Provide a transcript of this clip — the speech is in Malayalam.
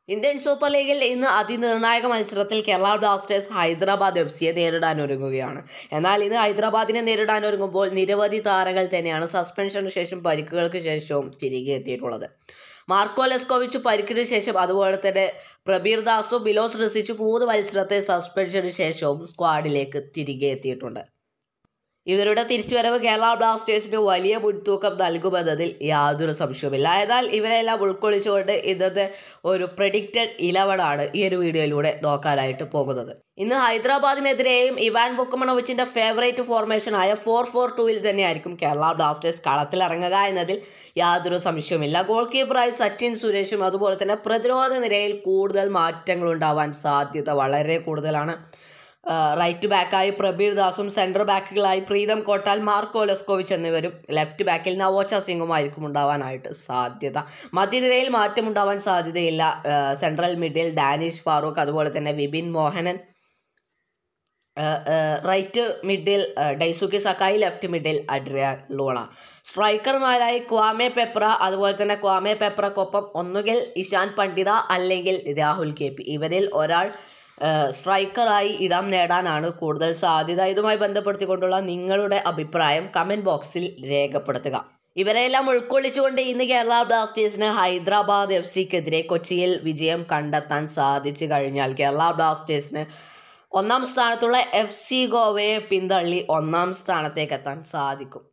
ഇന്ത്യൻ സൂപ്പർ ലീഗിൽ ഇന്ന് അതിനിർണായക മത്സരത്തിൽ കേരള ബ്ലാസ്റ്റേഴ്സ് ഹൈദരാബാദ് എഫ് സിയെ നേരിടാൻ ഒരുങ്ങുകയാണ് എന്നാൽ ഇന്ന് ഹൈദരാബാദിനെ നേരിടാൻ ഒരുങ്ങുമ്പോൾ നിരവധി താരങ്ങൾ തന്നെയാണ് സസ്പെൻഷന് ശേഷം പരിക്കുകൾക്ക് ശേഷവും തിരികെ എത്തിയിട്ടുള്ളത് മാർക്കോ ലെസ്കോവിച്ച് പരിക്കിന് ശേഷം അതുപോലെ തന്നെ പ്രബീർ ദാസും ബിലോസ് റസിച്ച് മൂന്ന് മത്സരത്തെ സസ്പെൻഷന് ശേഷവും സ്ക്വാഡിലേക്ക് തിരികെ എത്തിയിട്ടുണ്ട് ഇവരുടെ തിരിച്ചുവരവ് കേരള ബ്ലാസ്റ്റേഴ്സിന് വലിയ മുൻതൂക്കം നൽകുമെന്നതിൽ യാതൊരു സംശയവുമില്ല എന്നാൽ ഇവരെല്ലാം ഉൾക്കൊള്ളിച്ചുകൊണ്ട് ഇന്നത്തെ ഒരു പ്രഡിക്റ്റഡ് ഇലവനാണ് ഈ ഒരു വീഡിയോയിലൂടെ നോക്കാനായിട്ട് പോകുന്നത് ഇന്ന് ഹൈദരാബാദിനെതിരെയും ഇവാൻ ബുക്കമണോവിച്ചിന്റെ ഫേവറേറ്റ് ഫോർമേഷൻ ആയ ഫോർ ഫോർ ടൂവിൽ തന്നെയായിരിക്കും കേരള ബ്ലാസ്റ്റേഴ്സ് കളത്തിലിറങ്ങുക എന്നതിൽ യാതൊരു സംശയവുമില്ല ഗോൾ കീപ്പറായി സച്ചിൻ സുരേഷും അതുപോലെ തന്നെ പ്രതിരോധ നിരയിൽ കൂടുതൽ മാറ്റങ്ങൾ ഉണ്ടാവാൻ സാധ്യത വളരെ കൂടുതലാണ് റൈറ്റ് ബാക്കായി പ്രബീർ ദാസും സെൻട്രൽ ബാക്കുകളായി പ്രീതം കോട്ടാൽ മാർക്കോ ലെസ്കോവിച്ച് എന്നിവരും ലെഫ്റ്റ് ബാക്കിൽ നവോച്ച സിംഗുമായിരിക്കും ഉണ്ടാവാനായിട്ട് സാധ്യത മധ്യനിരയിൽ മാറ്റമുണ്ടാവാൻ സാധ്യതയില്ല സെൻട്രൽ മിഡിൽ ഡാനിഷ് ഫാറൂഖ് അതുപോലെ തന്നെ Vipin Mohanan right middle Daisuke Sakai left middle Adrian Luna സ്ട്രൈക്കർമാരായി ക്വാമെ പെപ്ര അതുപോലെ തന്നെ ക്വാമെ പെപ്രക്കൊപ്പം ഒന്നുകിൽ ഇഷാൻ പണ്ഡിത അല്ലെങ്കിൽ രാഹുൽ കെ പി ഇവരിൽ ഒരാൾ സ്ട്രൈക്കറായി ഇടം നേടാനാണ് കൂടുതൽ സാധ്യത ഇതുമായി ബന്ധപ്പെടുത്തിക്കൊണ്ടുള്ള നിങ്ങളുടെ അഭിപ്രായം കമൻറ്റ് ബോക്സിൽ രേഖപ്പെടുത്തുക ഇവരെല്ലാം ഉൾക്കൊള്ളിച്ചുകൊണ്ട് ഇന്ന് കേരള ബ്ലാസ്റ്റേഴ്സിന് ഹൈദരാബാദ് എഫ് സിക്കെതിരെ കൊച്ചിയിൽ വിജയം കണ്ടെത്താൻ സാധിച്ചു കഴിഞ്ഞാൽ കേരള ബ്ലാസ്റ്റേഴ്സിന് ഒന്നാം സ്ഥാനത്തുള്ള എഫ് സി ഗോവയെ പിന്തള്ളി ഒന്നാം സ്ഥാനത്തേക്ക് എത്താൻ സാധിക്കും